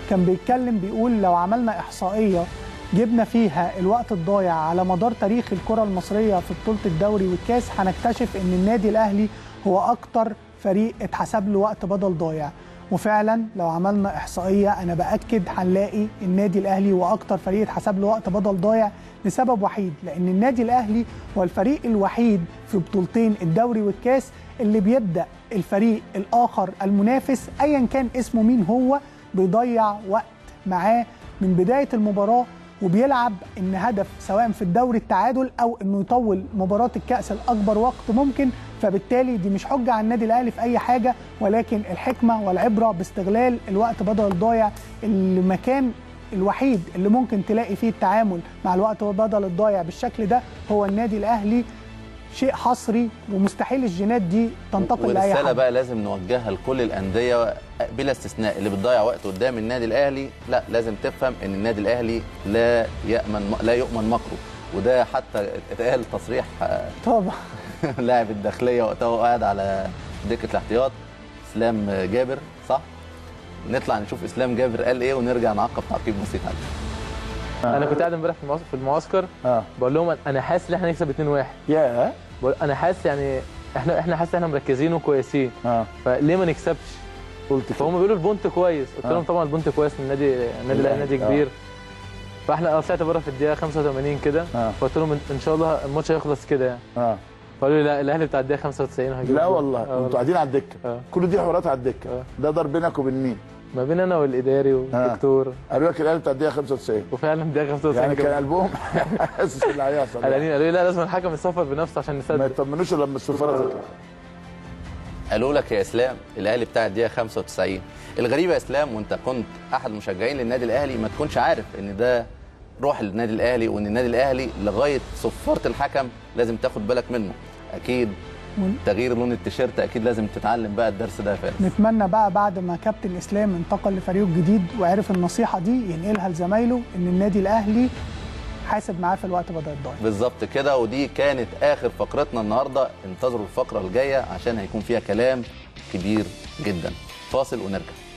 كان بيتكلم بيقول لو عملنا احصائيه جبنا فيها الوقت الضايع على مدار تاريخ الكره المصريه في بطوله الدوري والكاس هنكتشف ان النادي الاهلي هو اكتر فريق اتحسب له وقت بدل ضايع وفعلا لو عملنا احصائيه انا باكد هنلاقي النادي الاهلي هو اكتر فريق اتحسب له وقت بدل ضايع لسبب وحيد لان النادي الاهلي هو الفريق الوحيد في بطولتين الدوري والكاس اللي بيبدا الفريق الاخر المنافس ايا كان اسمه مين هو بيضيع وقت معاه من بدايه المباراه وبيلعب ان هدف سواء في الدوري التعادل او انه يطول مباراه الكاس لاكبر وقت ممكن فبالتالي دي مش حجه على النادي الاهلي في اي حاجه ولكن الحكمه والعبره باستغلال الوقت بدل الضايع المكان الوحيد اللي ممكن تلاقي فيه التعامل مع الوقت بدل الضايع بالشكل ده هو النادي الاهلي شيء حصري ومستحيل الجينات دي تنتقل لاي ورساله حد بقى لازم نوجهها لكل الانديه بلا استثناء اللي بتضيع وقت قدام النادي الاهلي لا لازم تفهم ان النادي الاهلي لا يامن لا يؤمن مكره وده حتى اتقال تصريح آه، طبعا لاعب الداخليه وقتها وهو قاعد على دكه الاحتياط اسلام جابر صح نطلع نشوف اسلام جابر قال ايه ونرجع نعقب تعقيب بسيط عليه انا كنت قاعد امبارح في المعسكر, في المعسكر اه بقول لهم انا حاسس ان احنا هنكسب 2-1 يا بقول انا حاسس يعني احنا احنا حاسس ان احنا مركزين وكويسين اه فليه ما نكسبش قلت كده فهم بيقولوا البونت كويس قلت آه. لهم طبعا البونت كويس من النادي النادي الاهلي نادي آه. كبير فاحنا أنا طلعت بره في الدقيقه 85 كده آه. فقلت لهم إن- ان شاء الله الماتش هيخلص كده يعني اه فقالوا لي لا الاهلي بتاع الدقيقه 95 هيجيب لا جول. والله آه انتوا قاعدين على الدكه آه. كل دي حوارات على الدكه آه. ده ضرب بينك وبين مين؟ ما بين انا والاداري والدكتور قالوا لك الاهلي بتاع الدقيقه 95 وفعلا الدقيقه 95 يعني كان كده. قلبهم حاسس باللي هيحصل قالوا لي لا لازم الحكم يصفر بنفسه عشان ما نسدد يطمنوش الا لما السفاره تطلع قالوا لك يا اسلام الاهلي بتاع الدقيقه 95 الغريب يا اسلام وانت كنت احد المشجعين للنادي الاهلي ما تكونش عارف ان ده روح النادي الاهلي وان النادي الاهلي لغايه صفاره الحكم لازم تاخد بالك منه اكيد ون- تغيير لون التيشيرت اكيد لازم تتعلم بقى الدرس ده يا فارس نتمنى بقى بعد ما كابتن اسلام انتقل لفريقه الجديد وعرف النصيحه دي ينقلها لزمايله ان النادي الاهلي حاسب معاه في الوقت بدل الضايع بالظبط كده ودي كانت اخر فقرتنا النهارده انتظروا الفقره الجايه عشان هيكون فيها كلام كبير جدا فاصل ونرجع